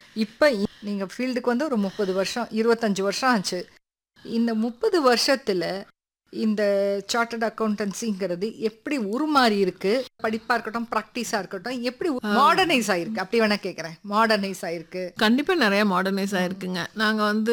இப்போ நீங்க ஃபீல்டுக்கு வந்து ஒரு முப்பது வருஷம் இருபத்தஞ்சு வருஷம் ஆச்சு இந்த முப்பது வருஷத்துல இந்த சார்ட்டர்ட் அக்கௌண்டன்சிங்கிறது எப்படி உருமாறி இருக்கு படிப்பா இருக்கட்டும் ப்ராக்டிஸா இருக்கட்டும் எப்படி மாடர்னைஸ் ஆயிருக்கு அப்படி வேணா கேக்குறேன் மாடர்னைஸ் ஆயிருக்கு கண்டிப்பா நிறைய மாடர்னைஸ் ஆயிருக்குங்க நாங்க வந்து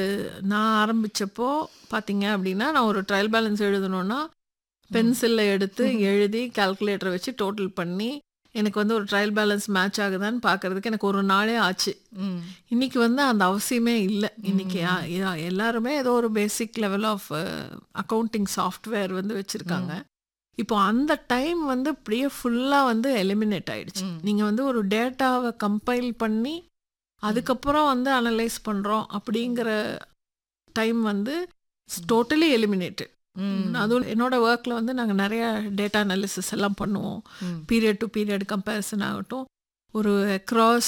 நான் ஆரம்பிச்சப்போ பாத்தீங்க அப்படின்னா நான் ஒரு ட்ரையல் பேலன்ஸ் எழுதணும்னா பென்சில்ல எடுத்து எழுதி கால்குலேட்டர் வச்சு டோட்டல் பண்ணி எனக்கு வந்து ஒரு ட்ரையல் பேலன்ஸ் மேட்ச் ஆகுதான்னு பார்க்கறதுக்கு எனக்கு ஒரு நாளே ஆச்சு ம். இன்னைக்கு வந்து அந்த அவசியமே இல்லை இன்னைக்கு யா- யா- எல்லாருமே ஏதோ ஒரு basic level of accounting software வந்து வச்சிருக்காங்க இப்போ அந்த டைம் வந்து அப்படியே ஃபுல்லாக வந்து எலிமினேட் ஆயிடுச்சு ம். நீங்கள் வந்து ஒரு டேட்டாவை கம்பைல் பண்ணி அதுக்கப்புறம் வந்து அனலைஸ் பண்ணுறோம் அப்படிங்கிற டைம் வந்து டோட்டலி எலிமினேட்டட் ம். அதுவும் என்னோட ஒர்க்கில் வந்து நாங்கள் நிறைய டேட்டா அனாலிசிஸ் எல்லாம் பண்ணுவோம் ம். பீரியட் டு பீரியட் கம்பேரிசன் ஆகட்டும் ஒரு அக்ராஸ்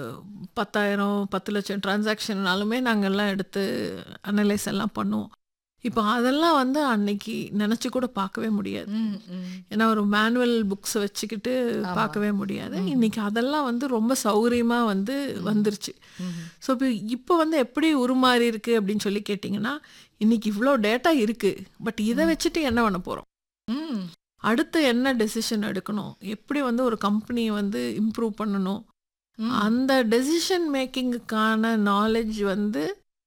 பத்தாயிரம் பத்து லட்சம் டிரான்சாக்ஷன்னாலுமே நாங்கள் எல்லாம் எடுத்து அனலைஸ் எல்லாம் பண்ணுவோம் இப்போ அதெல்லாம் வந்து அன்னைக்கு நினச்சி கூட பார்க்கவே முடியாது ம், ம். ஏன்னா ஒரு மேனுவல் புக்ஸை வச்சுக்கிட்டு பார்க்கவே முடியாது இன்னைக்கு அதெல்லாம் வந்து ரொம்ப சௌகரியமாக வந்து வந்துருச்சு ம். ஸோ இப்போ இப்போ வந்து எப்படி உருமாறி இருக்கு அப்படின்னு சொல்லி கேட்டிங்கன்னா இன்னைக்கு இவ்வளோ டேட்டா இருக்கு பட் இதை வச்சுட்டு என்ன பண்ண போகிறோம் ம். அடுத்து என்ன டெசிஷன் எடுக்கணும் எப்படி வந்து ஒரு கம்பெனியை வந்து இம்ப்ரூவ் பண்ணணும் ம். அந்த டெசிஷன் மேக்கிங்குக்கான நாலேஜ் வந்து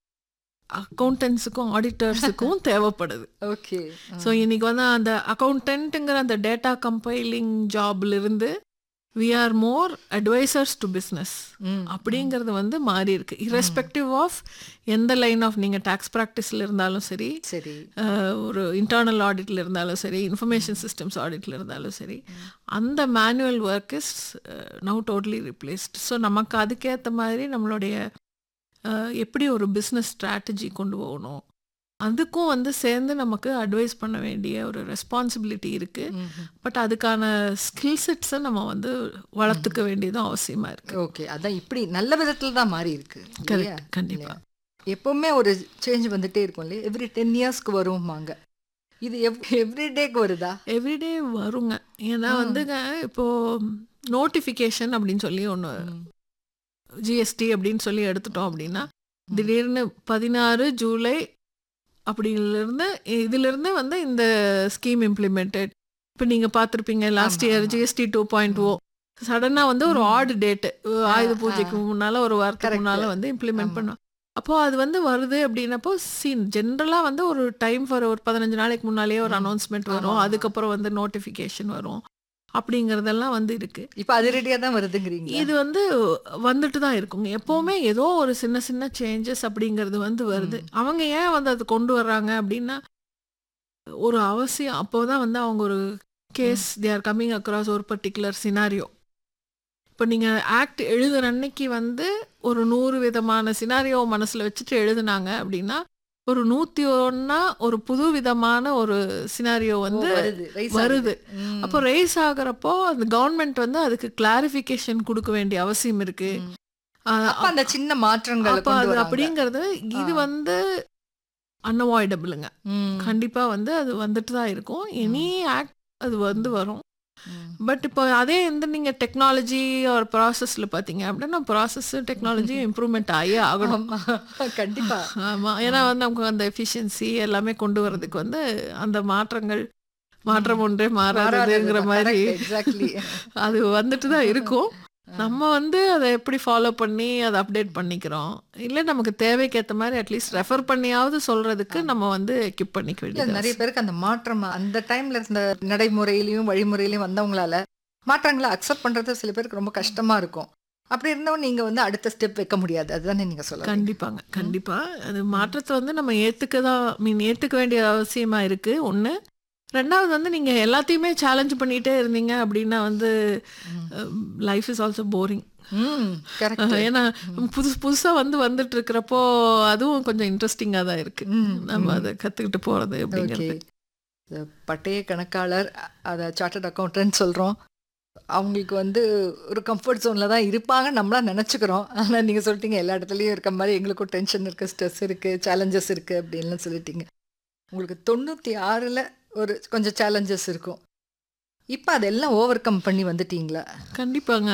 அக்கௌண்டன்ஸுக்கும் ஆடிட்டர்ஸுக்கும் தேவைப்படுது ஓகே ஸோ இன்னைக்கு வந்து அந்த அக்கௌண்டன்ட்டுங்கிற அந்த டேட்டா கம்பைலிங் ஜாப்ல இருந்து we are more advisors to business ம். அப்படிங்கிறது வந்து மாறி இருக்கு இரஸ்பெக்டிவ் ஆஃப் எந்த லைன் ஆஃப் நீங்கள் டேக்ஸ் ப்ராக்டிஸில் இருந்தாலும் சரி சரி அஹ், ஒரு இன்டர்னல் ஆடிட்ல இருந்தாலும் சரி இன்ஃபர்மேஷன் சிஸ்டம்ஸ் ஆடிட்ல இருந்தாலும் சரி அந்த manual work is now totally replaced so நமக்கு அதுக்கேற்ற மாதிரி நம்மளுடைய அஹ், எப்படி ஒரு பிஸ்னஸ் ஸ்ட்ராட்டஜி கொண்டு போகணும் அதுக்கும் வந்து சேர்ந்து நமக்கு அட்வைஸ் பண்ண வேண்டிய ஒரு ரெஸ்பான்சிபிலிட்டி இருக்கு ம். பட் அதுக்கான ஸ்கில் செட்ஸை நம்ம வந்து வளர்த்துக்க வேண்டியதும் அவசியமா இருக்கு ஓகே அதான் இப்படி நல்ல விதத்துல தான் மாறி இருக்கு இல்லையா? கரெக்ட் கண்டிப்பா எப்பவுமே ஒரு சேஞ்ச் வந்துட்டே இருக்கும் இல்லையா எவ்ரி டென் இயர்ஸ்க்கு வருவாங்க இது எவ் எவ்ரி டேக்கு வருதா எவ்ரிடே வருங்க ஏன்னா வந்துங்க இப்போ நோட்டிஃபிகேஷன் அப்படின்னு சொல்லி ஒன்று ஜிஎஸ்டி அப்படின்னு சொல்லி எடுத்துட்டோம் அப்படின்னா திடீர்னு பதினாறு ஜூலை அப்படியிலிருந்து இதிலிருந்து வந்து இந்த ஸ்கீம் இம்ப்ளிமெண்டட் இப்போ நீங்கள் பார்த்துருப்பீங்க லாஸ்ட் ஆமா, இயர் ஆமா. ஜிஎஸ்டி டூ பாயிண்ட் ஓ சடனாக வந்து ஒரு ஆடு டேட்டு ஆயுத ஆ, பூஜைக்கு முன்னால ஒரு வாரத்துக்கு Correct. முன்னால வந்து இம்ப்ளிமெண்ட் ஆமா. பண்ணோம் அப்போ அது வந்து வருது அப்படின்னப்போ சீன் ஜென்ரலாக வந்து ஒரு டைம் ஃபார் ஒரு பதினஞ்சு நாளைக்கு முன்னாலேயே ஒரு அனௌன்ஸ்மெண்ட் வரும் ஆமா. அதுக்கப்புறம் வந்து நோட்டிஃபிகேஷன் வரும் அப்படிங்கிறதெல்லாம் வந்து இருக்கு இப்ப அது ரெடியா தான் வருதுங்கிறீங்க இது வந்து வந்துட்டு தான் இருக்குங்க எப்போவுமே ஏதோ ஒரு சின்ன சின்ன சேஞ்சஸ் அப்படிங்கிறது வந்து வருது அவங்க ஏன் வந்து அது கொண்டு வர்றாங்க அப்படின்னா ஒரு அவசியம் அப்போதான் வந்து அவங்க ஒரு case they are coming across ஒரு பர்டிகுலர் சினாரியோ இப்போ நீங்கள் ஆக்ட் எழுதுற அன்னைக்கு வந்து ஒரு நூறு விதமான சினாரியோ மனசில் வச்சுட்டு எழுதுனாங்க அப்படின்னா ஒரு நூற்றி ஒன்றா ஒரு புது விதமான ஒரு சினாரியோ வந்து ஓ, வருது rise வருது ஆகுது. ம். அப்போ ரைஸ் ஆகுறப்போ அந்த கவர்மெண்ட் வந்து அதுக்கு கிளாரிஃபிகேஷன் கொடுக்க வேண்டிய அவசியம் இருக்கு ம். ஆஹ் அப்ப அந்த சின்ன மாற்றங்கள் அப்போ அது அப்படிங்கிறது இது வந்து அன்அவாய்டபிளுங்க ம். கண்டிப்பா வந்து அது வந்துட்டு தான் இருக்கும் எனி ஆக்ட் அது வந்து வரும் ம். பட் இப்போ அதே வந்து நீங்க டெக்னாலஜி ஒரு ப்ராசஸ்ல பாத்தீங்க அப்படின்னா ப்ராசஸ் டெக்னாலஜி இம்ப்ரூவ்மெண்ட் ஆகியே ஆகணும் ஆமா. கண்டிப்பா ஆமா ஏன்னா வந்து நமக்கு அந்த எஃபிஷியன்சி எல்லாமே கொண்டு வர்றதுக்கு வந்து அந்த மாற்றங்கள் மாற்றம் ஒன்றே மாறாதுங்கிற மாதிரி எக்ஸாக்ட்லி அது வந்துட்டு தான் இருக்கும் நம்ம வந்து அதை எப்படி ஃபாலோ பண்ணி அதை அப்டேட் பண்ணிக்கிறோம் இல்லை நமக்கு தேவைக்கேற்ற மாதிரி அட்லீஸ்ட் ரெஃபர் பண்ணியாவது சொல்றதுக்கு நம்ம வந்து எக்யூப் பண்ணிக்க வேண்டியது நிறைய பேருக்கு அந்த மாற்றம் அந்த டைம்ல இருந்த நடைமுறையிலயும் வழிமுறையிலயும் வந்தவங்களால மாற்றங்களை அக்செப்ட் பண்றது சில பேருக்கு ரொம்ப கஷ்டமா இருக்கும் அப்படி இருந்தவங்க நீங்க வந்து அடுத்த ஸ்டெப் வைக்க முடியாது அதுதானே நீங்க சொல்ல கண்டிப்பாங்க கண்டிப்பா அது மாற்றத்தை வந்து நம்ம ஏத்துக்க தான் மீன் ஏத்துக்க வேண்டிய அவசியமா இருக்கு ஒண்ணு ரெண்டாவது வந்து நீங்க எல்லாத்தையுமே சேலஞ்ச் பண்ணிட்டே இருந்தீங்க அப்படின்னா வந்து life is also boring hmm correct ஏன்னா புதுசு புதுசா வந்து வந்துட்டு இருக்கிறப்போ அதுவும் கொஞ்சம் இன்ட்ரெஸ்டிங்கா தான் இருக்கு நம்ம அதை கத்துக்கிட்டு போறது ஓகே அப்படிங்கிறது பட்டய கணக்காளர் அதை சார்ட்டர்ட் அக்கௌண்டன்ட் சொல்கிறோம் அவங்களுக்கு வந்து ஒரு கம்ஃபர்ட் ஜோனில் தான் இருப்பாங்க நம்மளா நினச்சிக்கிறோம் ஆனால் நீங்கள் சொல்லிட்டீங்க எல்லா இடத்துலையும் இருக்க மாதிரி எங்களுக்கும் டென்ஷன் இருக்குது ஸ்ட்ரெஸ் இருக்குது சேலஞ்சஸ் இருக்குது அப்படின்லாம் சொல்லிட்டீங்க உங்களுக்கு தொண்ணூற்றி ஆறில் ஒரு கொஞ்சம் சேலஞ்சஸ் இருக்கும் இப்போ அதெல்லாம் ஓவர் கம் பண்ணி வந்துட்டீங்களா கண்டிப்பாங்க